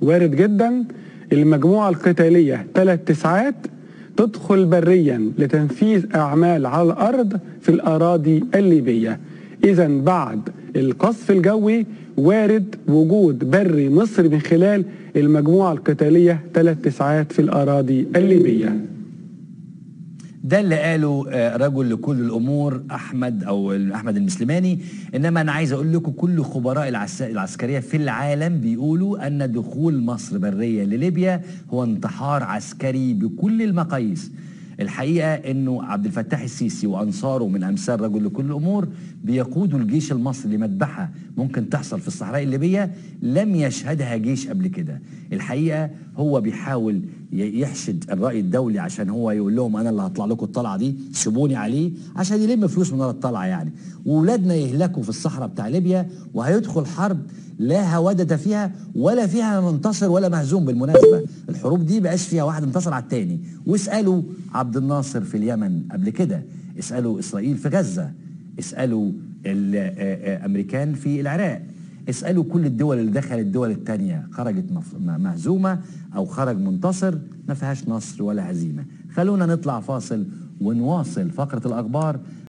وارد جدا المجموعة القتالية ثلاث تسعات تدخل بريا لتنفيذ أعمال على الأرض في الأراضي الليبية إذا بعد القصف الجوي وارد وجود بري مصري من خلال المجموعة القتالية ثلاث تسعات في الأراضي الليبية ده اللي قاله آه، رجل لكل الامور احمد او احمد المسلماني انما انا عايز اقول لكم كل خبراء العس- العسكريه في العالم بيقولوا ان دخول مصر بريه لليبيا هو انتحار عسكري بكل المقاييس الحقيقه انه عبد الفتاح السيسي وانصاره من امثال رجل لكل الامور بيقودوا الجيش المصري لمذبحه ممكن تحصل في الصحراء الليبيه لم يشهدها جيش قبل كده الحقيقه هو بيحاول ي- يحشد الراي الدولي عشان هو يقول لهم انا اللي هطلع لكم الطلعه دي سيبوني عليه عشان يلم فلوس من ورا الطلعه يعني واولادنا يهلكوا في الصحراء بتاع ليبيا وهيدخل حرب لا هودة فيها ولا فيها منتصر ولا مهزوم بالمناسبة الحروب دي بقاش فيها واحد انتصر على التاني واسألوا عبد الناصر في اليمن قبل كده اسألوا إسرائيل في غزة اسألوا الأمريكان في العراق اسألوا كل الدول اللي دخلت الدول التانية خرجت مف- م- مهزومة أو خرج منتصر ما فيهاش نصر ولا هزيمة خلونا نطلع فاصل ونواصل فقرة الأخبار